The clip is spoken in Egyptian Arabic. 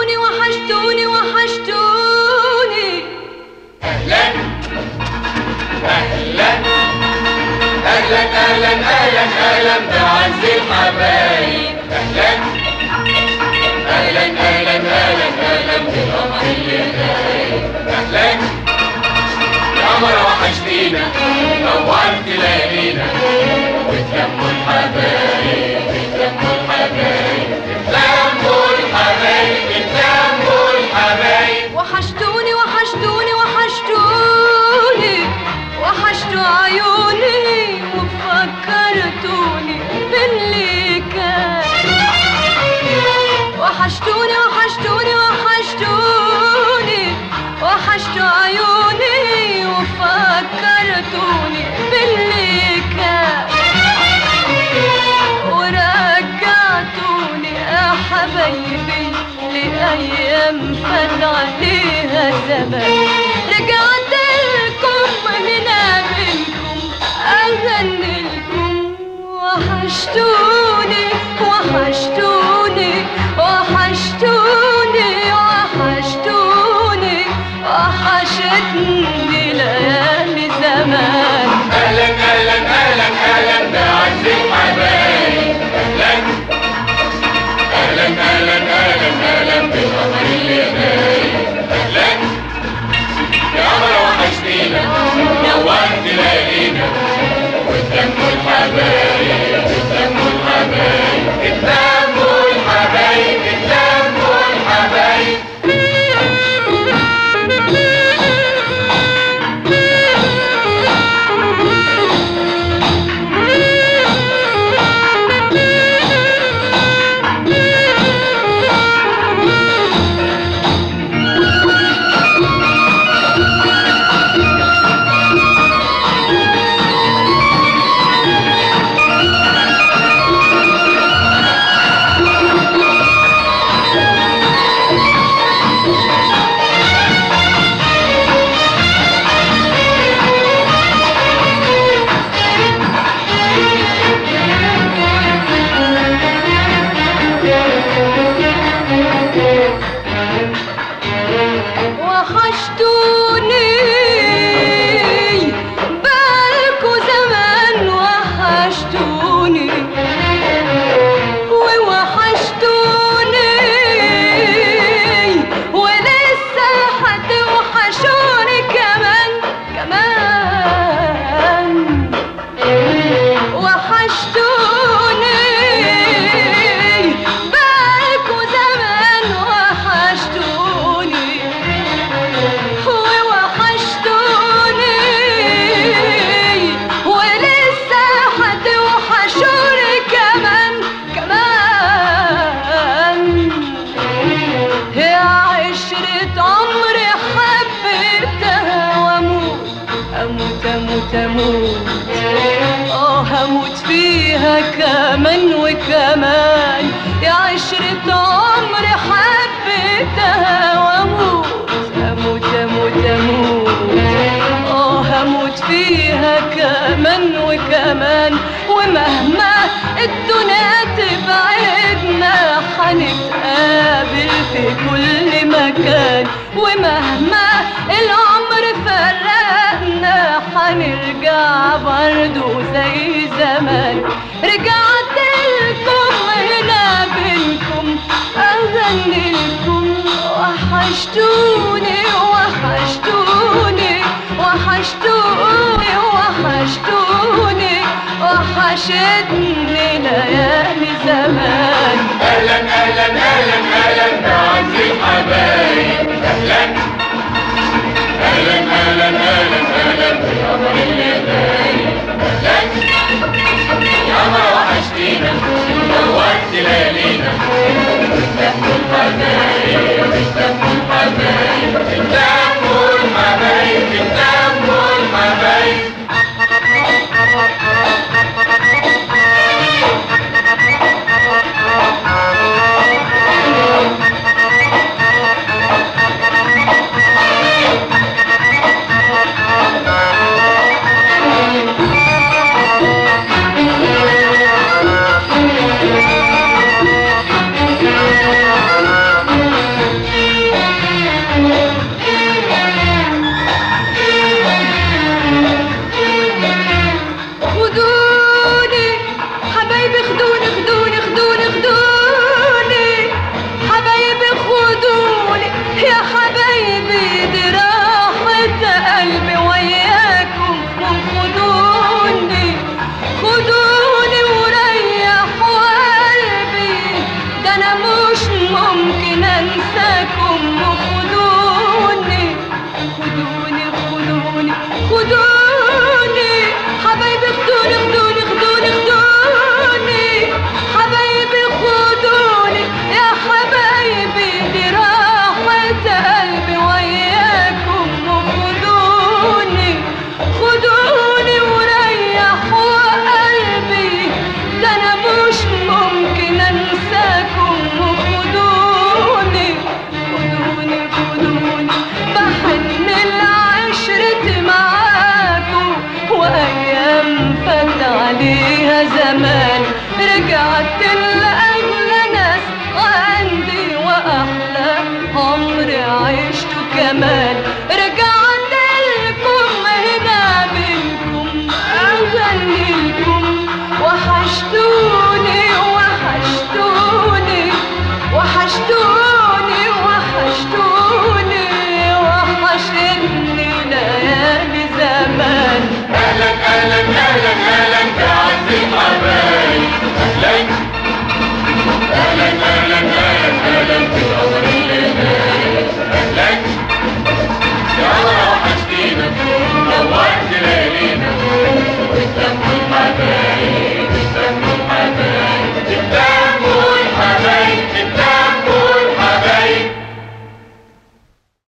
وحشتوني وحشتوني وحشتوني اهلا اهلا اهلا اهلا اهلا اهلا بعز الحبايب اهلا اهلا اهلا اهلا اهلا بالقمر اللي غايب اهلا يا قمر وحشتينا نورت ليالينا وتلموا الحبايب اتلموا الحبايب اتلموا الحبايب اتلموا الحبايب وحشتوني وحشتوني وحشتوني وحشتوا عيوني وفكرتوني باللي كان وحشتوني وحشتوني وحشتوني وحشتوا عيوني وفكرتوني باللي كان ورجعتوني يا حبايبي لأيام فات عليها زمان رجعت لكم هنا منكم أغني لكم وحشتوني وحشتوني وحشتوني وحشتوني وحشتني ليالي زمان اهلا اهلا اهلا اهلا بعز الحبايب اهلا اهلا اهلا اهلا اهلا بالقمر اللي غايب اهلا يا قمر وحشتينا نورت ليالينا وتلموا الحبايب اتلموا الحبايب اتلموا الحبايب اتلموا الحبايب وحشتوني بالكوا زمان وحشتوني ووحشتوني ولسه هتوحشوني كمان كمان وحشتوني بالكوا زمان وحشتوني ووحشتوني ولسه هتوحشوني كمان كمان يا عشرة عمري حبيتها واموت اموت اموت اموت اه هموت فيها كمان وكمان يا عشرة عمري حبيتها واموت اموت اموت اموت اه هموت فيها كمان وكمان ومهما الدنيا تبعدنا هنتقابل في كل مكان ومهما العمر فرقنا هنرجع برضو زي زمان رجعت لكم هنا بينكم أغني لكم وحشتوني وحشتوني وحشتوني وحشتوني وحشتني ليالي زمان اهلا اهلا اهلا اهلا بعز الحبايب اهلا اهلا اهلا اهلا اهلا بالقمر اللي غايب اهلا يا قمر وحشتينا نورت ليالينا اتلموا الحبايب اتلموا الحبايب اتلموا الحبايب اتلموا الحبايب خدوني يا حبايبي دي راحة قلبي وياكم خدوني خدوني وريحوا قلبي ده انا مش ممكن انساكم خدوني خدوني خدوني خدوني حبايبي خدوني خدوني خدوني خدوني حبايبي خدوني يا حبايبي دي راحة قلبي وياكم خدوني خدوني وريحوا قلبي ده انا مش ممكن انساكم خدوني خدوني خدوني بحن العشرة معاكم وايام فات عليها زمان رجعت لاجل ناس عندي واحلى عمر عشته كمان